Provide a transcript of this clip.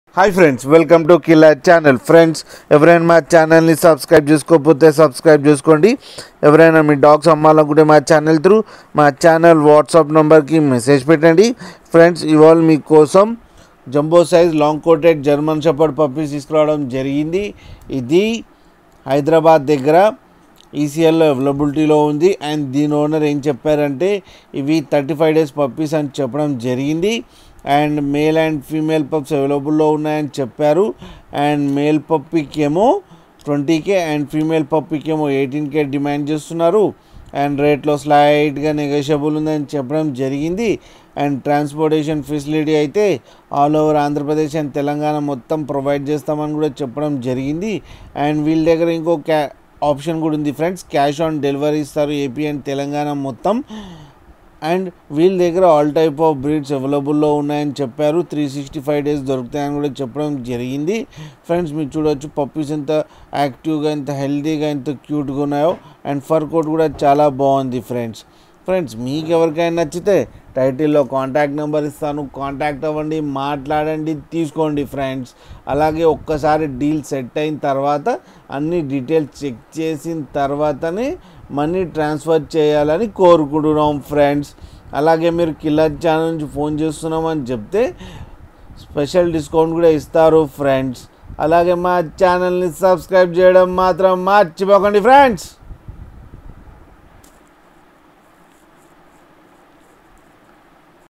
hi friends welcome to కిలా channel friends ఎవరైనా మా ఛానల్ని సబ్స్క్రైబ్ చేసుకోకపోతే సబ్స్క్రైబ్ చేసుకోండి ఎవరైనా మీ డాగ్స్ అమ్మాలనుకుంటే మా ఛానల్ త్రూ మా ఛానల్ వాట్సాప్ నెంబర్కి మెసేజ్ పెట్టండి ఫ్రెండ్స్ ఇవాళ మీకోసం jumbo size long coated German shepherd puppies తీసుకురావడం జరిగింది ఇది హైదరాబాద్ దగ్గర ఈసీఎల్లో అవైలబిలిటీలో ఉంది అండ్ దీని ఓనర్ ఏం చెప్పారంటే ఇవి థర్టీ ఫైవ్ డేస్ పప్పీస్ అని చెప్పడం జరిగింది and male and female pups అవైలబుల్లో ఉన్నాయని చెప్పారు అండ్ మేల్ పప్పీకి ఏమో ట్వంటీకే అండ్ ఫీమేల్ పప్పీకి ఏమో ఎయిటీన్ కే డిమాండ్ చేస్తున్నారు అండ్ రేట్లో స్లైట్గా నెగోషియబుల్ ఉందని చెప్పడం జరిగింది అండ్ ట్రాన్స్పోర్టేషన్ ఫెసిలిటీ అయితే all over Andhra Pradesh and Telangana మొత్తం ప్రొవైడ్ చేస్తామని కూడా చెప్పడం జరిగింది అండ్ వీళ్ళ దగ్గర ఇంకో క్యా ఆప్షన్ కూడా ఉంది ఫ్రెండ్స్ క్యాష్ ఆన్ డెలివరీ ఇస్తారు ఏపీ అండ్ తెలంగాణ మొత్తం అండ్ వీళ్ళ దగ్గర ఆల్ టైప్ ఆఫ్ బ్రీడ్స్ అవైలబుల్లో ఉన్నాయని చెప్పారు త్రీ సిక్స్టీ ఫైవ్ డేస్ దొరుకుతాయని కూడా చెప్పడం జరిగింది ఫ్రెండ్స్ మీరు చూడొచ్చు పప్పీస్ ఎంత యాక్టివ్గా ఎంత హెల్తీగా ఎంత క్యూట్గా ఉన్నాయో అండ్ ఫర్ కోట్ కూడా చాలా బాగుంది ఫ్రెండ్స్ ఫ్రెండ్స్ మీకు ఎవరికైనా నచ్చితే టైటిల్లో కాంటాక్ట్ నెంబర్ ఇస్తాను కాంటాక్ట్ అవ్వండి మాట్లాడండి తీసుకోండి ఫ్రెండ్స్ అలాగే ఒక్కసారి డీల్ సెట్ అయిన తర్వాత అన్ని డీటెయిల్స్ చెక్ చేసిన తర్వాతనే మనీ ట్రాన్స్ఫర్ చేయాలని కోరుకుంటున్నాం ఫ్రెండ్స్ అలాగే మీరు కిల్లర్ ఛానల్ నుంచి ఫోన్ చేస్తున్నామని చెప్తే స్పెషల్ డిస్కౌంట్ కూడా ఇస్తారు ఫ్రెండ్స్ అలాగే మా ఛానల్ని సబ్స్క్రైబ్ చేయడం మాత్రం మర్చిపోకండి ఫ్రెండ్స్